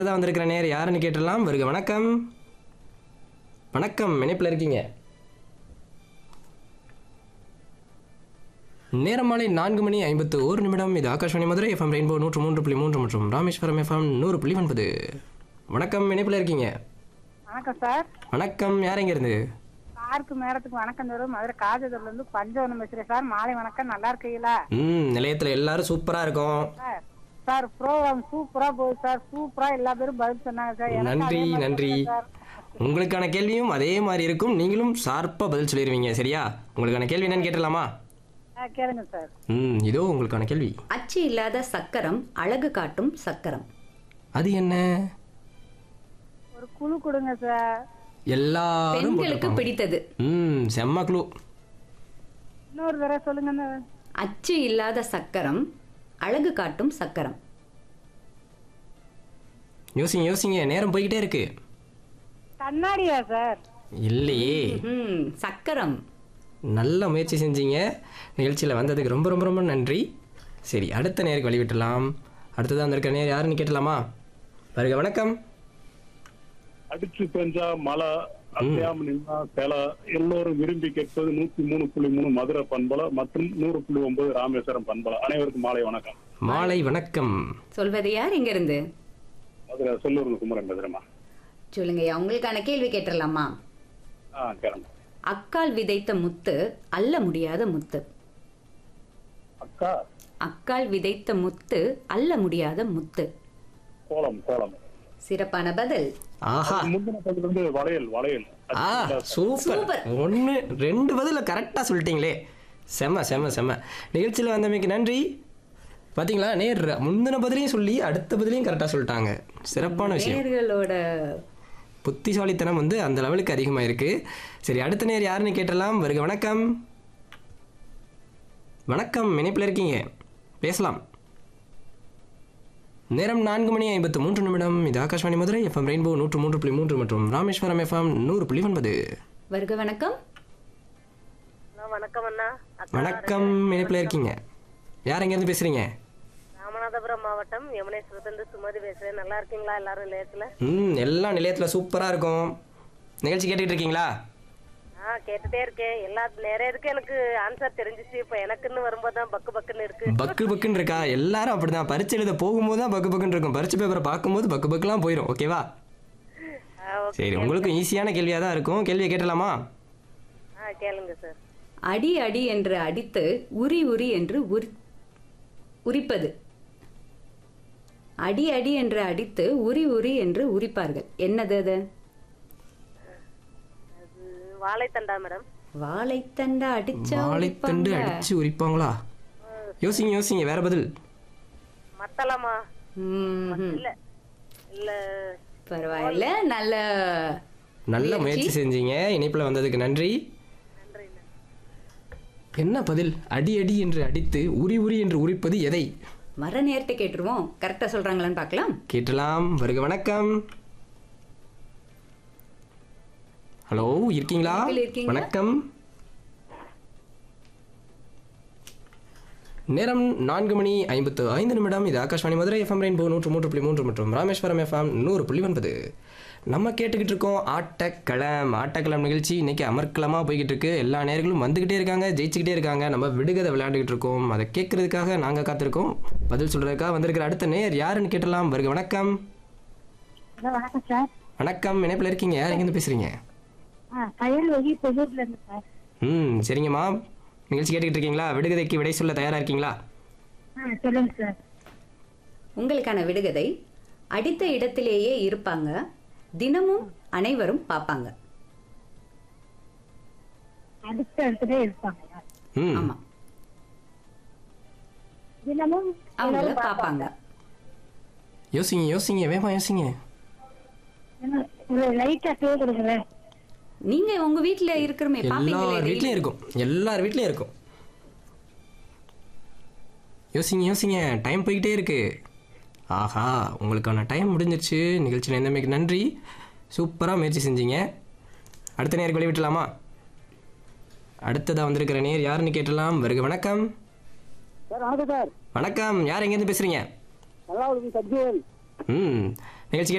தான் வந்திருக்கிற நேர் யாருன்னு கேட்டுடலாம் வருக வணக்கம் வணக்கம் இணைப்பில் இருக்கீங்க நேரம் மாலை நான்கு மணி ஐம்பத்து ஒரு நிமிடம் இது ஆகாஷ்வாணி மதுரை எஃப்எம் ரெயின்போ நூற்று மூன்று புள்ளி மூன்று மற்றும் ராமேஸ்வரம் எஃப்எம் நூறு புள்ளி ஒன்பது வணக்கம் இணைப்பில் இருக்கீங்க வணக்கம் சார் வணக்கம் யார் எங்க இருந்து சாருக்கு மேடத்துக்கு வணக்கம் தரும் மதுரை காஜதூர்ல இருந்து பஞ்சவனம் பேசுறேன் சார் மாலை வணக்கம் நல்லா இருக்கீங்களா ம் நிலையத்தில் எல்லாரும் சூப்பராக இருக்கும் சார் சார் ப்ரோக்ராம் சூப்பரா போகுது சார் சூப்பரா எல்லா பேரும் பதில் சொன்னாங்க சார் எனக்கு நன்றி அதே மாதிரி நன்றி தான் சார் உங்களுக்கான கேள்வியும் அதே மாதிரி இருக்கும் நீங்களும் ஷார்ப்பாக பதில் சொல்லிடுவீங்க சரியா உங்களுக்கான கேள்வி என்னன்னு கேட்டலாமா ஆ, கேளுங்க சார் ம் இதோ உங்களுக்கான கேள்வி அச்சு இல்லாத சக்கரம் அழகு காட்டும் சக்கரம் அது என்ன ஒரு குழு கொடுங்க சார் எல்லாரும் பெண்களுக்கு போட்டிருப்பாங்க. பிடித்தது ம் செம்ம க்ளூ இன்னொரு தடவை சொல்லுங்க அச்சு இல்லாத சக்கரம் அழகு காட்டும் சக்கரம் யோசிங்க யோசிங்க நேரம் போய்கிட்டே இருக்கு கண்ணாடியா சார் இல்லையே ம் சக்கரம் நல்ல முயற்சி செஞ்சீங்க நிகழ்ச்சியில் வந்ததுக்கு ரொம்ப ரொம்ப ரொம்ப நன்றி சரி அடுத்த நேருக்கு வழிவிட்டலாம் அடுத்ததான் வந்திருக்க நேர் யாருன்னு கேட்டலாமா வருக வணக்கம் அடிச்சு பெஞ்சா மழை அசையாம நின்னா சில எல்லோரும் விரும்பி கேட்பது நூத்தி மூணு புள்ளி மூணு மதுரை பண்பலை மற்றும் நூறு புள்ளி ஒன்பது ராமேஸ்வரம் பண்பலை அனைவருக்கும் மாலை வணக்கம் மாலை வணக்கம் சொல்வது யார் இங்க இருந்து மதுரை சொல்லூர் குமரன் பேசுறேம்மா சொல்லுங்கய்யா உங்களுக்கான கேள்வி கேட்டுடலாமா ஆ கேளுங்க அக்கால் விதைத்த முத்து அல்ல முடியாத முத்து அக்கா அக்கால் விதைத்த முத்து அல்ல முடியாத முத்து கோலம் கோலம் சிறப்பான பதில் ஆஹா முந்தின பதில் வந்து வளையல் வளையல் ஆ சூப்பர் சூப்பர். ஒன்று ரெண்டு பதில் கரெக்டாக சொல்லிட்டீங்களே செம்ம செம்ம செம்ம நிகழ்ச்சியில் வந்தமைக்கு நன்றி பார்த்தீங்களா நேர் முந்தின பதிலையும் சொல்லி அடுத்த பதிலையும் கரெக்டாக சொல்லிட்டாங்க சிறப்பான விஷயம் நேர்களோட புத்திசாலித்தனம் வந்து அந்த லெவலுக்கு அதிகமாக இருக்கு சரி அடுத்த நேர் யாருன்னு கேட்டலாம் வருக வணக்கம் வணக்கம் இணைப்பில் இருக்கீங்க பேசலாம் நேரம் நான்கு மணி ஐம்பத்து மூன்று நிமிடம் இது ஆகாஷ்வாணி மதுரை எஃப்எம் ரெயின்போ நூற்று மூன்று புள்ளி மூன்று மற்றும் ராமேஸ்வரம் எஃப்எம் நூறு புள்ளி ஒன்பது வருக வணக்கம் வணக்கம் அண்ணா வணக்கம் இணைப்பில் இருக்கீங்க யார் எங்கேருந்து பேசுகிறீங்க ராமநாதபுரம் மாவட்டம் யமுனேஸ்வரத்திலிருந்து சுமதி பேசுறேன் நல்லா இருக்கீங்களா எல்லாரும் நிலையத்துல ம் எல்லாம் நிலையத்தில் சூப்பராக இருக்கும் நிகழ்ச்சி கேட்டுட்டு இருக்கீங்களா ஆ கேட்டுட்டே இருக்கேன் எல்லா நிறைய இருக்கு எனக்கு ஆன்சர் தெரிஞ்சிச்சு இப்ப எனக்குன்னு வரும்போது தான் பக்கு பக்குன்னு இருக்கு பக்கு பக்குன்னு இருக்கா எல்லாரும் அப்படிதான் பரிச்சை எழுத போகும்போது தான் பக்கு பக்குன்னு இருக்கும் பரிச்சை பேப்பரை பார்க்கும்போது பக்கு பக்குலாம் போயிடும் ஓகேவா ஆ, ஓகே. சரி உங்களுக்கும் ஈஸியான கேள்வியாக தான் இருக்கும் கேள்வியை கேட்டலாமா ஆ கேளுங்க சார் அடி அடி என்று அடித்து உரி உரி என்று உரி உரிப்பது அடி அடி என்று அடித்து உரி உரி என்று உரிப்பார்கள் என்னது அது அது வாழைத்தண்டா மேடம் வாழைத்தண்டை அடிச்சா வாழைத்தண்டு உரிப்பாங்க. அடிச்சு உரிப்பாங்களா யோசிங்க யோசிங்க வேற பதில் மத்தளமா ம்ஹும். இல்ல இல்ல பரவாயில்ல நல்ல நல்ல முயற்சி செஞ்சீங்க இணைப்பில் வந்ததுக்கு நன்றி நன்றி என்ன பதில் அடி அடி என்று அடித்து உரி உரி என்று உரிப்பது எதை மர நேரத்தை கேட்டுருவோம் கரெக்டா சொல்றாங்களான்னு பார்க்கலாம் கேட்டலாம் வருக வணக்கம் ஹலோ இருக்கீங்களா இணைப்பில் இருக்கீங்களா? வணக்கம் நேரம் நான்கு மணி ஐம்பத்து ஐந்து நிமிடம் இது ஆகாஷ்வாணி மதுரை எஃப்எம் ரெயின்போ நூற்று மூன்று புள்ளி மூன்று மற்றும் ராமேஸ்வரம் எஃப்எம் நூறு புள்ளி ஒன்பது நம்ம கேட்டுக்கிட்டு இருக்கோம் ஆட்டக்களம் ஆட்டக்களம் நிகழ்ச்சி இன்னைக்கு அமர்க்கலமாக போய்கிட்டு இருக்கு எல்லா நேர்களும் வந்துக்கிட்டே இருக்காங்க ஜெயிச்சுக்கிட்டே இருக்காங்க நம்ம விடுகதை விளையாண்டுக்கிட்டு இருக்கோம் அதை கேட்கறதுக்காக நாங்கள் காத்திருக்கோம் பதில் சொல்றதுக்காக வந்திருக்கிற அடுத்த நேர் யாருன்னு கேட்டலாம் வருக வணக்கம் ஹலோ வணக்கம் சார் வணக்கம் இணைப்பில் இருக்கீங்க யார் எங்கேருந்து பேசுறீங்க ஆ கயல் வகி புதூர்ல இருந்து சார் ம் சரிங்கம்மா நிகழ்ச்சி கேட்டுக்கிட்டு இருக்கீங்களா விடுகதைக்கு விடை சொல்ல தயாரா இருக்கீங்களா ஆ சொல்லுங்க சார் உங்களுக்கான விடுகதை அடித்த இடத்திலேயே இருப்பாங்க தினமும் அனைவரும் பார்ப்பாங்க அடுத்த இடத்துல இருப்பாங்க ம் ஆமா தினமும் அவங்கள பார்ப்பாங்க யோசிங்க யோசிங்க வேமா யோசிங்க என்ன, ஒரு லைட்டா டூ கொடுக்குறேன் நீங்க உங்க வீட்ல இருக்கிறமே பாப்பீங்களே எல்லார் daily. வீட்லயும் இருக்கும் எல்லார் வீட்லயும் இருக்கும் யோசிங்க யோசிங்க டைம் போய்கிட்டே இருக்கு ஆஹா உங்களுக்கான டைம் முடிஞ்சிருச்சு நிகழ்ச்சியில் எந்தமைக்கு நன்றி சூப்பராக முயற்சி செஞ்சீங்க அடுத்த நேருக்கு வழி விட்டலாமா அடுத்ததாக வந்திருக்கிற நேர் யாருன்னு கேட்டலாம் வருக வணக்கம் சார் வணக்கம் சார் வணக்கம் யார் எங்கேருந்து பேசுகிறீங்க நல்லா இருக்கு சத்யவேல் ம் நிகழ்ச்சி